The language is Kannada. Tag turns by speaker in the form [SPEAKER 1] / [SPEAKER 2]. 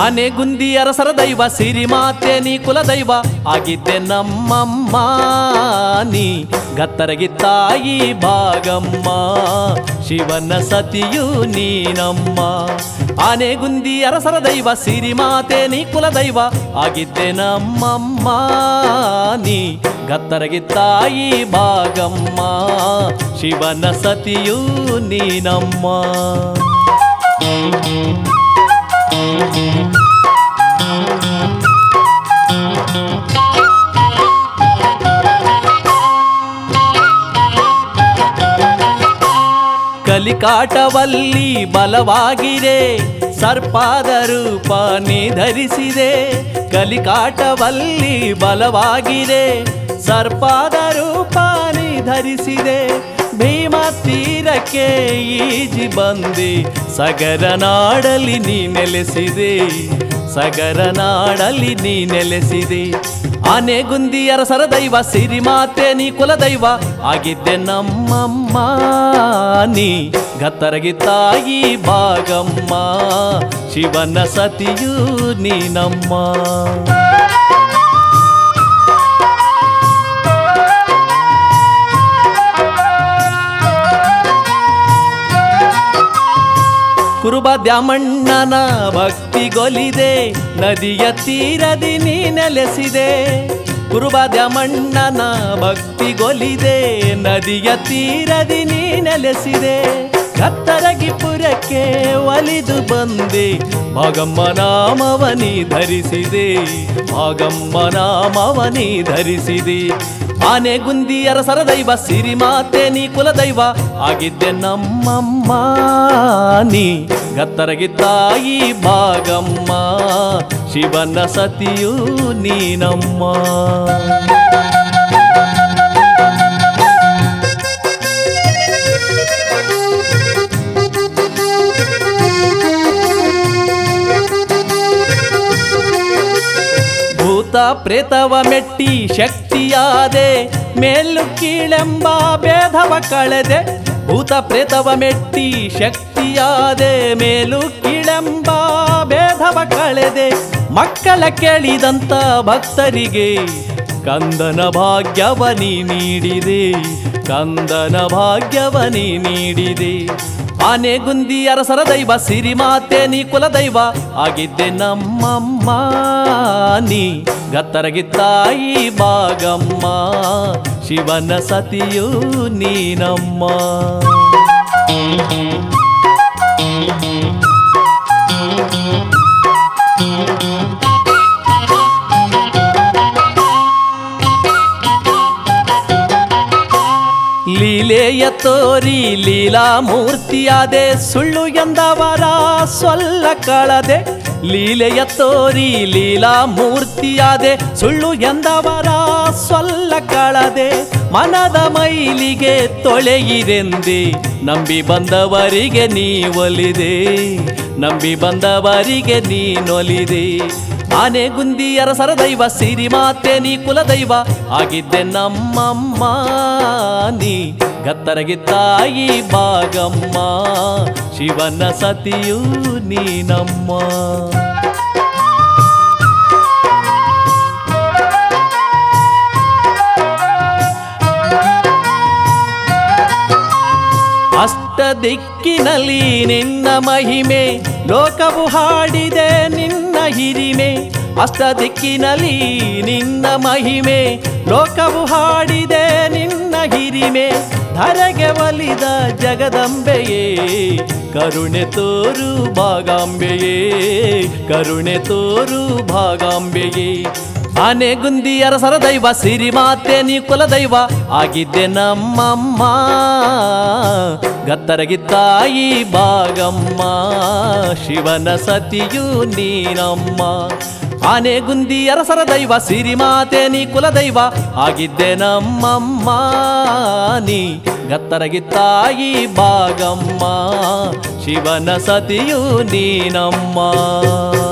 [SPEAKER 1] ಆನೆಗುಂದಿ ಅರಸರ ದೈವ ಸಿರಿಮಾತೆ ನೀ ಕುಲದೈವ ಆಗಿದ್ದೆ ನಮ್ಮಮ್ಮ ನೀ ಗತ್ತರಗಿ ತಾಯಿ ಭಾಗಮ್ಮ ಶಿವನ ಸತಿಯು ನೀನಮ್ಮ ಆನೆಗುಂದಿ ಅರಸರ ದೈವ ಸಿರಿಮಾತೆ ನೀ ಕುಲದೈವ ಆಗಿದ್ದೆ ನಮ್ಮಮ್ಮ ನೀ ಗತ್ತರಗಿ ತಾಯಿ ಭಾಗಮ್ಮ ಶಿವನ ಸತಿಯು ನೀನಮ್ಮ ಕಲಿಕಾಟವಲ್ಲಿ ಬಲವಾಗಿರೆ ಸರ್ಪಾದ ರೂಪ ನೀ ಧರಿಸಿದೆ ಕಲಿಕಾಟವಲ್ಲಿ ಬಲವಾಗಿರೆ ಸರ್ಪಾದ ರೂಪ ನೀ ಧರಿಸಿದೆ ಭೀಮ ತೀರಕ್ಕೆ ಈಜಿ ಬಂದೆ ಸಗರ ನಾಡಲಿ ನೀ ನೆಲೆಸಿದೆ ಸಗರ ನಾಡಲಿ ನೀ ನೆಲೆಸಿದೆ ಆನೆಗುಂದಿ ಅರಸರ ದೈವ ಸಿರಿಮಾತೆ ನೀ ಕುಲದೈವ ಆಗಿದ್ದೆ ನಮ್ಮಮ್ಮ ನೀ ಗತ್ತರಗಿ ತಾಯಿ ಭಾಗಮ್ಮ ಶಿವನ ಸತಿಯು ನೀನಮ್ಮ ಕುರುಬ ದ್ಯಾಮಣ್ಣನ ಭಕ್ತಿಗೊಲಿದೆ ನದಿಯ ತೀರದಿ ನೀ ನೆಲೆಸಿದೆ ಕುರುಬ ದ್ಯಾಮಣ್ಣನ ಭಕ್ತಿಗೊಲಿದೆ ನದಿಯ ತೀರದಿ ನೀ ನೆಲೆಸಿದೆ ಕತ್ತರಗಿಪುರಕ್ಕೆ ಒಲಿದು ಬಂದೆ ಭಾಗಮ್ಮ ನಾಮವನಿ ಧರಿಸಿದೆ ಭಾಗಮ್ಮ ನಾಮವನಿ ಧರಿಸಿದೆ ಆನೆಗುಂದಿ ಅರಸರ ದೈವ ಸಿರಿಮಾತೆ ನೀ ಕುಲದೈವ ಆಗಿದ್ದೆ ನಮ್ಮಮ್ಮ ನೀ ಗತ್ತರಗಿ ತಾಯಿ ಭಾಗಮ್ಮ ಶಿವನ ಸತಿಯು ನೀನಮ್ಮ ಭೂತ ಪ್ರೇತವ ಮೆಟ್ಟಿ ಶಕ್ತಿಯಾದೆ ಮೇಲು ಕೀಳೆಂಬ ಭೇದವ ಕಳೆದೆ ಭೂತ ಪ್ರೇತವ ಮೆಟ್ಟಿ ಶಕ್ತಿಯಾದೆ ಮೇಲು ಕೀಳೆಂಬ ಭೇದವ ಕಳೆದೆ ಮಕ್ಕಳ ಕೇಳಿದಂತ ಭಕ್ತರಿಗೆ ಕಂದನ ಭಾಗ್ಯವನಿ ನೀಡಿದೆ ಕಂದನ ಭಾಗ್ಯವನಿ ನೀಡಿದೆ ಆನೆಗುಂದಿ ಅರಸರ ದೈವ ಸಿರಿಮಾತೆ ನೀ ಕುಲದೈವ ಆಗಿದ್ದೆ ನಮ್ಮಮ್ಮ ನೀ ಗತ್ತರಗಿ ತಾಯಿ ಭಾಗಮ್ಮ ಶಿವನ ಸತಿಯು ನೀನಮ್ಮ ಲೀಲೆಯ ತೋರಿ ಲೀಲಾ ಮೂರ್ತಿಯಾದೆ ಸುಳ್ಳು ಎಂದವರ ಸೊಲ್ಲ ಕಳದೆ ಲೀಲೆಯ ತೋರಿ ಲೀಲಾ ಮೂರ್ತಿಯಾದೆ ಸುಳ್ಳು ಎಂದವರ ಸೊಲ್ಲ ಕಳದೆ ಮನದ ಮೈಲಿಗೆ ತೊಳೆಯಿರೆಂದೆ ನಂಬಿ ಬಂದವರಿಗೆ ನೀ ಒಲಿದೆ ನಂಬಿ ಬಂದವರಿಗೆ ನೀನೊಲಿದೆ ಆನೆಗುಂದಿ ಅರಸರ ದೈವ ಸಿರಿಮಾತೆ ನೀ ಕುಲದೈವ ಆಗಿದ್ದೆ ನಮ್ಮಮ್ಮ ನೀ ಗತ್ತರಗಿ ತಾಯಿ ಭಾಗಮ್ಮ ಶಿವನ ಸತಿಯು ನೀನಮ್ಮ ಅಷ್ಟ ದಿಕ್ಕಿನಲ್ಲಿ ನಿನ್ನ ಮಹಿಮೆ ಲೋಕವು ಹಾಡಿದೆ ನಿನ್ನ ಹಿರಿಮೆ ಅಷ್ಟ ದಿಕ್ಕಿನಲ್ಲಿ ನಿನ್ನ ಮಹಿಮೆ ಲೋಕವು ಹಾಡಿದೆ ನಿನ್ನ ಹಿರಿಮೆ ಧರೆಗೆ ಒಲಿದ ಜಗದಂಬೆಯೇ ಕರುಣೆ ತೋರು ಭಾಗಾಂಬೆಯೇ ಕರುಣೆ ತೋರು ಭಾಗಾಂಬೆಯೇ ಆನೆಗುಂದಿ ಅರಸರ ದೈವ ಸಿರಿಮಾತೆ ನೀ ಕುಲದೈವ ಆಗಿದ್ದೆ ನಮ್ಮಮ್ಮ ಗತ್ತರಗಿ ತಾಯಿ ಭಾಗಮ್ಮ ಶಿವನ ಸತಿಯು ನೀನಮ್ಮ ಆನೆಗುಂದಿ ಅರಸರ ದೈವ ಸಿರಿಮಾತೆ ನೀ ಕುಲದೈವ ಆಗಿದ್ದೆ ನಮ್ಮಮ್ಮ ನೀ ಗತ್ತರಗಿ ತಾಯಿ ಭಾಗಮ್ಮ ಶಿವನ ಸತಿಯು ನೀನಮ್ಮ